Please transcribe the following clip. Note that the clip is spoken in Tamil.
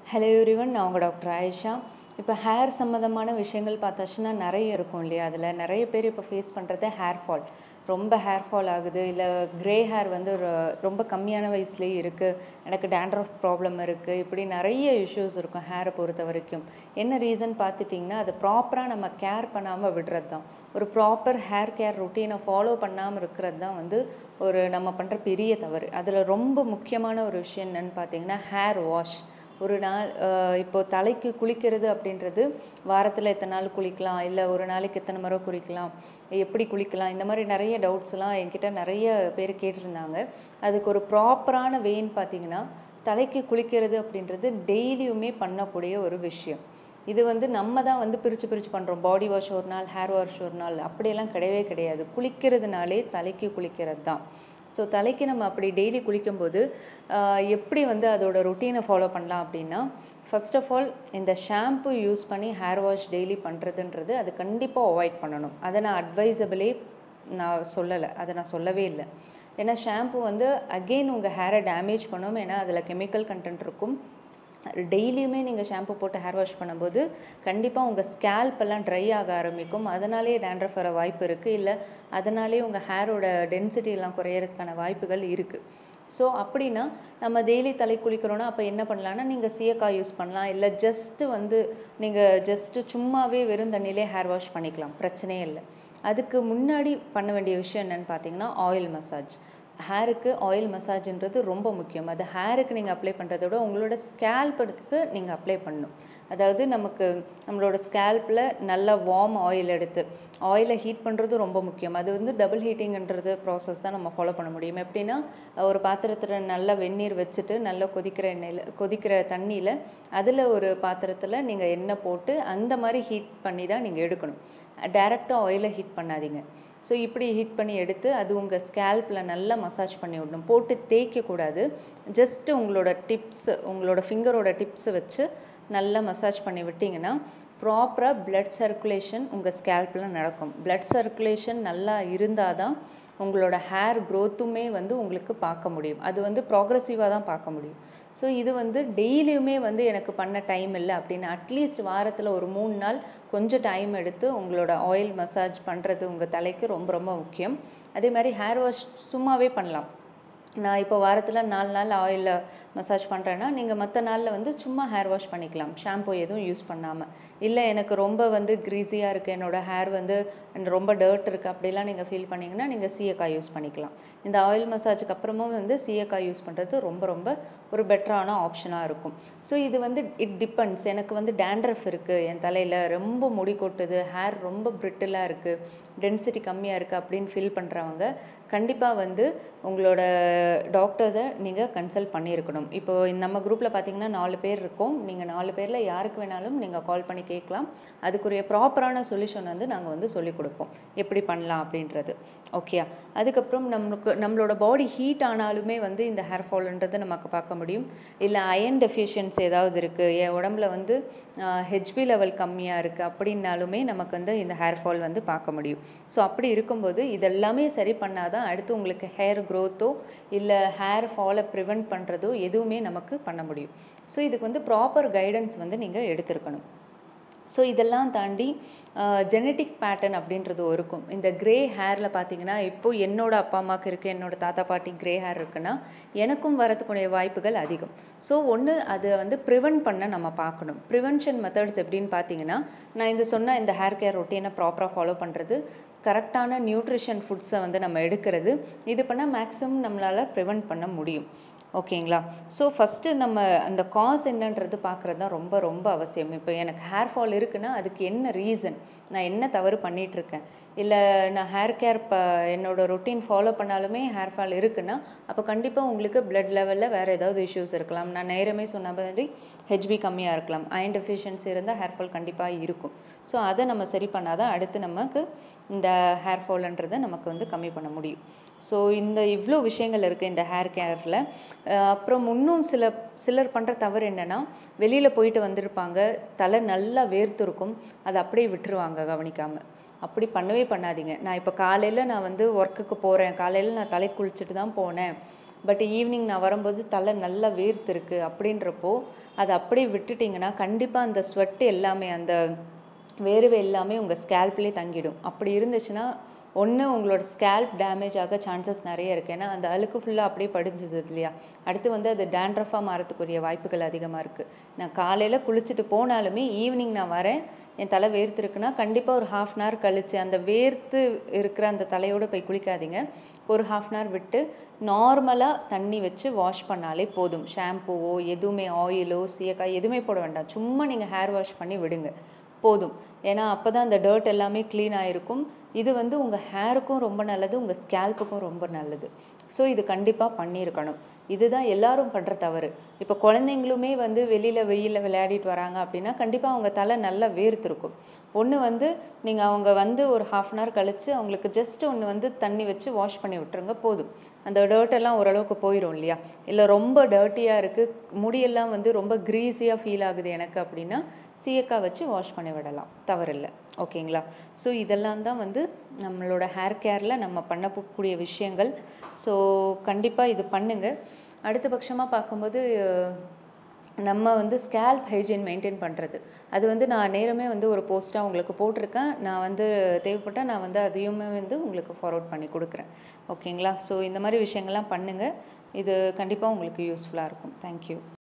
ஹலோ எவ்ரிவன் நான் உங்கள் டாக்டர் ஆயிஷா இப்போ ஹேர் சம்மந்தமான விஷயங்கள் பார்த்தாச்சுன்னா நிறைய இருக்கும் இல்லையா அதில் நிறைய பேர் இப்போ ஃபேஸ் பண்ணுறது ஹேர் ஃபால் ரொம்ப ஹேர் ஃபால் ஆகுது இல்லை க்ரே ஹேர் வந்து ரொ- ரொம்ப கம்மியான வயசுலேயே இருக்குது எனக்கு டேண்ட்ரஃப் ப்ராப்ளம் இருக்குது இப்படி நிறைய இஷ்யூஸ் இருக்கும் ஹேரை பொறுத்த வரைக்கும் என்ன ரீசன் பார்த்துட்டிங்கன்னா அது ப்ராப்பராக நம்ம கேர் பண்ணாமல் விடுறது தான் ஒரு ப்ராப்பர் ஹேர் கேர் ரொட்டீனை ஃபாலோ பண்ணாமல் இருக்கிறது தான் வந்து ஒரு நம்ம பண்ணுற பெரிய தவறு அதில் ரொம்ப முக்கியமான ஒரு விஷயம் என்னன்னு பார்த்தீங்கன்னா ஹேர் வாஷ் ஒரு நாள் அஹ், இப்போ தலைக்கு குளிக்கிறது அப்படின்றது வாரத்தில் எத்தனை நாள் குளிக்கலாம் இல்லை ஒரு நாளைக்கு எத்தனை முறை குளிக்கலாம் எப்படி குளிக்கலாம் இந்த மாதிரி நிறைய டவுட்ஸ்லாம் என்கிட்ட நிறைய பேர் கேட்டிருந்தாங்க அதுக்கு ஒரு ப்ராப்பரான வேன்னு பார்த்தீங்கன்னா தலைக்கு குளிக்கிறது அப்படின்றது டெய்லியுமே பண்ணக்கூடிய ஒரு விஷயம் இது வந்து நம்ம தான் வந்து பிரித்து பிரித்து பண்ணுறோம் பாடி வாஷ் ஒரு நாள் ஹேர் வாஷ் ஒரு நாள் அப்படியெல்லாம் கிடையவே கிடையாது குளிக்கிறதுனாலே தலைக்கு குளிக்கிறது தான் ஸோ தலைக்கு நம்ம அப்படி டெய்லி குளிக்கும்போது ஆஹ், எப்படி வந்து அதோட ரொட்டீனை ஃபாலோ பண்ணலாம் அப்படின்னா ஃபர்ஸ்ட் ஆஃப் ஆல் இந்த ஷாம்பு யூஸ் பண்ணி ஹேர் வாஷ் டெய்லி பண்ணுறதுன்றது அது கண்டிப்பாக அவாய்ட் பண்ணணும் அதை நான் அட்வைசபிளே நான் சொல்லலை அதை நான் சொல்லவே இல்லை ஏன்னா ஷாம்பு வந்து அகெயின் உங்கள் ஹேரை டேமேஜ் பண்ணும் ஏன்னா அதில் கெமிக்கல் கண்டென்ட் இருக்கும் டெய்லியுமே நீங்கள் ஷாம்பு போட்டு ஹேர் வாஷ் பண்ணும்போது கண்டிப்பாக உங்கள் ஸ்கேல்ப் எல்லாம் ட்ரை ஆக ஆரம்பிக்கும் அதனாலேயே டேண்ட்ரஃப் வர வாய்ப்பு இருக்குது இல்லை அதனாலே உங்கள் ஹேரோட டென்சிட்டி எல்லாம் குறையறதுக்கான வாய்ப்புகள் இருக்குது ஸோ அப்படின்னா நம்ம டெய்லி தலை குளிக்கிறோன்னா அப்போ என்ன பண்ணலான்னா நீங்கள் சீயக்காய் யூஸ் பண்ணலாம் இல்லை ஜஸ்ட்டு வந்து நீங்கள் ஜஸ்ட்டு சும்மாவே வெறும் தண்ணியிலே ஹேர் வாஷ் பண்ணிக்கலாம் பிரச்சனையே இல்லை அதுக்கு முன்னாடி பண்ண வேண்டிய விஷயம் என்னன்னு பார்த்தீங்கன்னா ஆயில் மசாஜ் ஹேருக்கு ஆயில் மசாஜ்ன்றது ரொம்ப முக்கியம் அது ஹேருக்கு நீங்கள் அப்ளை பண்ணுறத விட உங்களோட ஸ்கேல்புக்கு நீங்கள் அப்ளை பண்ணணும் அதாவது நமக்கு நம்மளோட ஸ்கேல்பில் நல்ல வார்ம் ஆயில் எடுத்து ஆயிலை ஹீட் பண்ணுறது ரொம்ப முக்கியம் அது வந்து டபுள் ஹீட்டிங்ன்றது ப்ராசஸ் தான் நம்ம ஃபாலோ பண்ண முடியும் எப்படின்னா ஒரு பாத்திரத்தில் நல்ல வெந்நீர் வச்சுட்டு நல்லா கொதிக்கிற எண்ணெயில் கொதிக்கிற தண்ணியில் அதில் ஒரு பாத்திரத்தில் நீங்கள் எண்ணெய் போட்டு அந்த மாதிரி ஹீட் பண்ணி தான் நீங்கள் எடுக்கணும் டைரெக்டாக ஆயிலை ஹீட் பண்ணாதீங்க ஸோ இப்படி ஹீட் பண்ணி எடுத்து அது உங்கள் ஸ்கேல்பில் நல்லா மசாஜ் பண்ணி விடணும் போட்டு தேய்க்கக்கூடாது ஜஸ்ட்டு உங்களோட டிப்ஸ் உங்களோட ஃபிங்கரோட டிப்ஸை வச்சு நல்லா மசாஜ் பண்ணி விட்டிங்கன்னா ப்ராப்பராக blood சர்க்குலேஷன் உங்கள் ஸ்கேல்பில் நடக்கும் blood சர்க்குலேஷன் நல்லா இருந்தால் தான் உங்களோட ஹேர் க்ரோத்துமே வந்து உங்களுக்கு பார்க்க முடியும் அது வந்து ப்ராக்ரஸிவாக தான் பார்க்க முடியும் ஸோ இது வந்து டெய்லியுமே வந்து எனக்கு பண்ண டைம் இல்லை அப்படின்னு அட்லீஸ்ட் வாரத்தில் ஒரு மூணு நாள் கொஞ்சம் டைம் எடுத்து உங்களோட ஆயில் மசாஜ் பண்ணுறது உங்கள் தலைக்கு ரொம்ப ரொம்ப முக்கியம் அதே மாதிரி ஹேர் வாஷ் சும்மாவே பண்ணலாம் நான் இப்போ வாரத்தில் நாலு நாள் ஆயிலில் மசாஜ் பண்ணுறேன்னா நீங்கள் மற்ற நாளில் வந்து சும்மா ஹேர் வாஷ் பண்ணிக்கலாம் ஷாம்பு எதுவும் யூஸ் பண்ணாமல் இல்லை எனக்கு ரொம்ப வந்து க்ரீஸியாக இருக்குது என்னோட ஹேர் வந்து ரொம்ப டர்ட் இருக்குது அப்படிலாம் நீங்கள் ஃபீல் பண்ணீங்கன்னா நீங்கள் சீயக்காய் யூஸ் பண்ணிக்கலாம் இந்த ஆயில் மசாஜுக்கு அப்புறமும் வந்து சீயக்காய் யூஸ் பண்ணுறது ரொம்ப ரொம்ப ஒரு பெட்டரான ஆப்ஷனாக இருக்கும் ஸோ இது வந்து இட் டிபெண்ட்ஸ் எனக்கு வந்து டேண்ட்ரஃப் இருக்குது என் தலையில் ரொம்ப முடி கொட்டுது ஹேர் ரொம்ப பிரிட்டிலாக இருக்குது டென்சிட்டி கம்மியாக இருக்குது அப்படின்னு ஃபீல் பண்ணுறவங்க கண்டிப்பாக வந்து உங்களோட டாக்டர்ஸை நீங்கள் கன்சல்ட் பண்ணியிருக்கணும் இப்போ இந்த நம்ம குரூப்பில் பார்த்தீங்கன்னா நாலு பேர் இருக்கோம் நீங்கள் நாலு பேரில் யாருக்கு வேணாலும் நீங்கள் கால் பண்ணி கேட்கலாம் அதுக்குரிய ப்ராப்பரான சொல்யூஷன் வந்து நாங்கள் வந்து சொல்லிக் கொடுப்போம் எப்படி பண்ணலாம் அப்படின்றது ஓகேயா அதுக்கப்புறம் நம்மளுக்கு நம்மளோட பாடி ஹீட் ஆனாலுமே வந்து இந்த ஹேர் ஃபால்ன்றது நமக்கு பார்க்க முடியும் இல்லை அயன் டெஃபிஷியன்சி ஏதாவது இருக்குது என் உடம்புல வந்து ஹெச்பி லெவல் கம்மியாக இருக்குது அப்படின்னாலுமே நமக்கு வந்து இந்த ஹேர் ஃபால் வந்து பார்க்க முடியும் ஸோ அப்படி இருக்கும்போது இதெல்லாமே சரி பண்ணாதான் அடுத்து உங்களுக்கு ஹேர் க்ரோத்தோ இல்லை ஹேர் ஃபாலை ப்ரிவெண்ட் பண்ணுறதோ எதுவுமே நமக்கு பண்ண முடியும் ஸோ இதுக்கு வந்து ப்ராப்பர் கைடன்ஸ் வந்து நீங்கள் எடுத்திருக்கணும் ஸோ இதெல்லாம் தாண்டி ஜெனட்டிக் பேட்டர்ன் அப்படின்றது இருக்கும் இந்த கிரே ஹேரில் பார்த்தீங்கன்னா இப்போ என்னோட அப்பா அம்மாவுக்கு இருக்குது என்னோட தாத்தா பாட்டி கிரே ஹேர் இருக்குன்னா எனக்கும் வரதுக்குடைய வாய்ப்புகள் அதிகம் ஸோ ஒன்று அதை வந்து ப்ரிவென்ட் பண்ண நம்ம பார்க்கணும் ப்ரிவென்ஷன் மெத்தட்ஸ் எப்படின்னு பார்த்தீங்கன்னா நான் இந்த சொன்ன இந்த ஹேர் கேர் ரொட்டீனை ப்ராப்பராக ஃபாலோ பண்ணுறது கரெக்டான நியூட்ரிஷன் ஃபுட்ஸை வந்து நம்ம எடுக்கிறது இது பண்ணால் மேக்ஸிமம் நம்மளால் ப்ரிவென்ட் பண்ண முடியும் ஓகேங்களா ஸோ ஃபஸ்ட்டு நம்ம அந்த காஸ் என்னன்றது பார்க்குறது தான் ரொம்ப ரொம்ப அவசியம் இப்போ எனக்கு ஹேர் ஃபால் இருக்குன்னா அதுக்கு என்ன ரீசன் நான் என்ன தவறு பண்ணிட்டு இருக்கேன் இல்லை நான் ஹேர் கேர் ப என்னோட ரொட்டீன் ஃபாலோ பண்ணாலுமே ஹேர் ஃபால் இருக்குன்னா அப்போ கண்டிப்பாக உங்களுக்கு blood லெவலில் வேறு ஏதாவது இஷ்யூஸ் இருக்கலாம் நான் நேரமே சொன்ன மாதிரி ஹெச்பி கம்மியாக இருக்கலாம் அயன் டெஃபிஷியன்சி இருந்தால் ஹேர் ஃபால் கண்டிப்பாக இருக்கும் ஸோ அதை நம்ம சரி பண்ணாதான் அடுத்து நமக்கு இந்த ஹேர் ஃபால்ன்றதை நமக்கு வந்து கம்மி பண்ண முடியும் ஸோ இந்த இவ்வளோ விஷயங்கள் இருக்குது இந்த ஹேர் கேரில் அப்புறம் இன்னும் சில சிலர் பண்ணுற தவறு என்னென்னா வெளியில் போயிட்டு வந்திருப்பாங்க தலை நல்லா வேர்த்திருக்கும் அதை அப்படியே விட்டுருவாங்க கவனிக்காமல் அப்படி பண்ணவே பண்ணாதீங்க நான் இப்போ காலையில் நான் வந்து ஒர்க்குக்கு போகிறேன் காலையில் நான் தலை குளிச்சுட்டு தான் போனேன் பட் ஈவினிங் நான் வரும்போது தலை நல்லா வேர்த்திருக்கு அப்படின்றப்போ அதை அப்படியே விட்டுட்டிங்கன்னா கண்டிப்பாக அந்த ஸ்வெட் எல்லாமே அந்த வேர்வை எல்லாமே உங்கள் ஸ்கேல்ப்லேயே தங்கிடும் அப்படி இருந்துச்சுன்னா ஒன்று உங்களோட ஸ்கேல்ப் டேமேஜ் ஆக சான்சஸ் நிறைய இருக்குது ஏன்னா அந்த அழுக்கு ஃபுல்லாக அப்படியே படிஞ்சுது இல்லையா அடுத்து வந்து அது டேண்ட்ரஃபாக மாறத்துக்குரிய வாய்ப்புகள் அதிகமாக இருக்குது நான் காலையில் குளிச்சுட்டு போனாலுமே ஈவினிங் நான் வரேன் என் தலை வேர்த்துருக்குன்னா கண்டிப்பாக ஒரு ஹாஃப் அன் ஹவர் கழித்து அந்த வேர்த்து இருக்கிற அந்த தலையோடு போய் குளிக்காதீங்க ஒரு ஹாஃப் அன் ஹவர் விட்டு நார்மலாக தண்ணி வச்சு வாஷ் பண்ணாலே போதும் ஷாம்புவோ எதுவுமே ஆயிலோ சீயக்காய் எதுவுமே போட வேண்டாம் சும்மா நீங்கள் ஹேர் வாஷ் பண்ணி விடுங்க போதும் ஏன்னா அப்போ தான் அந்த டர்ட் எல்லாமே க்ளீன் ஆகிருக்கும் இது வந்து உங்கள் ஹேருக்கும் ரொம்ப நல்லது உங்கள் ஸ்கேல்ப்புக்கும் ரொம்ப நல்லது ஸோ இது கண்டிப்பாக பண்ணியிருக்கணும் இதுதான் எல்லாரும் பண்ணுற தவறு இப்போ குழந்தைங்களுமே வந்து வெளியில் வெயிலில் விளையாடிட்டு வராங்க அப்படின்னா கண்டிப்பாக அவங்க தலை நல்லா வேர்த்திருக்கும் ஒன்று வந்து நீங்கள் அவங்க வந்து ஒரு ஹாஃப் அன் ஹவர் கழித்து அவங்களுக்கு ஜஸ்ட் ஒன்று வந்து தண்ணி வச்சு வாஷ் பண்ணி விட்டுருங்க போதும் அந்த டர்ட் எல்லாம் ஓரளவுக்கு போயிடும் இல்லையா இல்லை ரொம்ப டர்ட்டியாக இருக்குது முடியெல்லாம் வந்து ரொம்ப க்ரீஸியாக ஃபீல் ஆகுது எனக்கு அப்படின்னா சீயக்காய் வச்சு வாஷ் பண்ணி விடலாம் தவறில்லை ஓகேங்களா ஸோ இதெல்லாம் தான் வந்து நம்மளோட ஹேர் கேரில் நம்ம பண்ணக்கூடிய விஷயங்கள் ஸோ கண்டிப்பாக இது பண்ணுங்கள் அடுத்த பட்சமாக பார்க்கும்போது நம்ம வந்து ஸ்கேல்ப் ஹைஜீன் மெயின்டைன் பண்ணுறது அது வந்து நான் நேரமே வந்து ஒரு போஸ்ட்டாக உங்களுக்கு போட்டிருக்கேன் நான் வந்து தேவைப்பட்டால் நான் வந்து அதையுமே வந்து உங்களுக்கு ஃபார்வர்ட் பண்ணி கொடுக்குறேன் ஓகேங்களா ஸோ இந்த மாதிரி விஷயங்கள்லாம் பண்ணுங்கள் இது கண்டிப்பாக உங்களுக்கு யூஸ்ஃபுல்லாக இருக்கும் தேங்க்யூ